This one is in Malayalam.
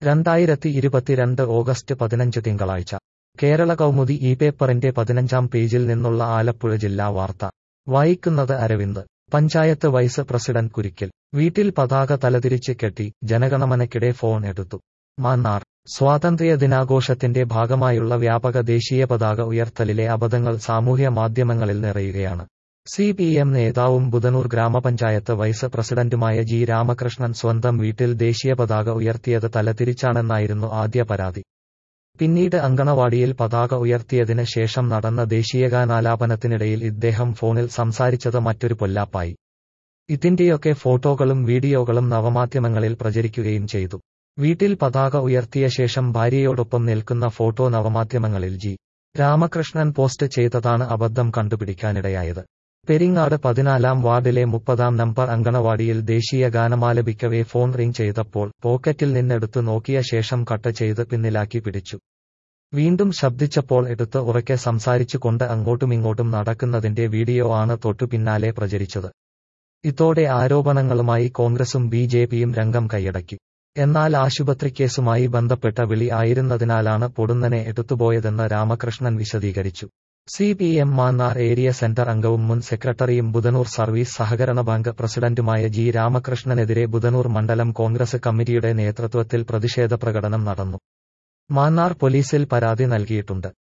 രണ്ടായിരത്തി ഇരുപത്തിരണ്ട് ഓഗസ്റ്റ് പതിനഞ്ച് തിങ്കളാഴ്ച കേരള കൗമുദി ഈ പേപ്പറിന്റെ പതിനഞ്ചാം പേജിൽ നിന്നുള്ള ആലപ്പുഴ ജില്ലാ വാർത്ത വായിക്കുന്നത് അരവിന്ദ് പഞ്ചായത്ത് വൈസ് പ്രസിഡന്റ് കുരിക്കൽ വീട്ടിൽ പതാക തലതിരിച്ച് കെട്ടി ജനഗണമനയ്ക്കിടെ ഫോൺ എടുത്തു മാന്നാർ സ്വാതന്ത്ര്യ ദിനാഘോഷത്തിന്റെ ഭാഗമായുള്ള വ്യാപക ദേശീയ പതാക ഉയർത്തലിലെ അബദ്ധങ്ങൾ സാമൂഹ്യ മാധ്യമങ്ങളിൽ നിറയുകയാണ് സി പി എം നേതാവും ബുധനൂർ ഗ്രാമപഞ്ചായത്ത് വൈസ് പ്രസിഡന്റുമായ ജി രാമകൃഷ്ണൻ സ്വന്തം വീട്ടിൽ ദേശീയ പതാക ഉയർത്തിയത് തലതിരിച്ചാണെന്നായിരുന്നു ആദ്യ പരാതി പിന്നീട് അങ്കണവാടിയിൽ പതാക ഉയർത്തിയതിന് ശേഷം നടന്ന ദേശീയഗാനാലാപനത്തിനിടയിൽ ഇദ്ദേഹം ഫോണിൽ സംസാരിച്ചത് മറ്റൊരു പൊല്ലാപ്പായി ഇതിന്റെയൊക്കെ ഫോട്ടോകളും വീഡിയോകളും നവമാധ്യമങ്ങളിൽ പ്രചരിക്കുകയും ചെയ്തു വീട്ടിൽ പതാക ഉയർത്തിയ ശേഷം ഭാര്യയോടൊപ്പം നിൽക്കുന്ന ഫോട്ടോ നവമാധ്യമങ്ങളിൽ ജി രാമകൃഷ്ണൻ പോസ്റ്റ് ചെയ്തതാണ് അബദ്ധം കണ്ടുപിടിക്കാനിടയായത് പെരിങ്ങാട് പതിനാലാം വാർഡിലെ മുപ്പതാം നമ്പർ അങ്കണവാടിയിൽ ദേശീയ ഗാനമാലപിക്കവേ ഫോൺ റിംഗ് ചെയ്തപ്പോൾ പോക്കറ്റിൽ നിന്നെടുത്ത് നോക്കിയ ശേഷം കട്ട് ചെയ്ത് പിന്നിലാക്കി പിടിച്ചു വീണ്ടും ശബ്ദിച്ചപ്പോൾ എടുത്ത് ഉറക്കെ സംസാരിച്ചു കൊണ്ട് അങ്ങോട്ടുമിങ്ങോട്ടും നടക്കുന്നതിന്റെ വീഡിയോ ആണ് തൊട്ടു പിന്നാലെ പ്രചരിച്ചത് ഇതോടെ ആരോപണങ്ങളുമായി കോൺഗ്രസും ബി ജെ പിയും രംഗം കൈയടക്കി എന്നാൽ ആശുപത്രി കേസുമായി ബന്ധപ്പെട്ട വിളി ആയിരുന്നതിനാലാണ് പൊടുന്നനെ എടുത്തുപോയതെന്ന് രാമകൃഷ്ണൻ വിശദീകരിച്ചു C P M Mannar area centre അംഗവും മുൻ സെക്രട്ടറിയും ബുധനൂർ സർവീസ് സഹകരണ ബാങ്ക് പ്രസിഡന്റുമായ ജി രാമകൃഷ്ണനെതിരെ ബുധനൂർ മണ്ഡലം കോൺഗ്രസ് കമ്മിറ്റിയുടെ നേതൃത്വത്തിൽ പ്രതിഷേധ പ്രകടനം നടന്നു മാന്നാർ പോലീസിൽ പരാതി നൽകിയിട്ടുണ്ട്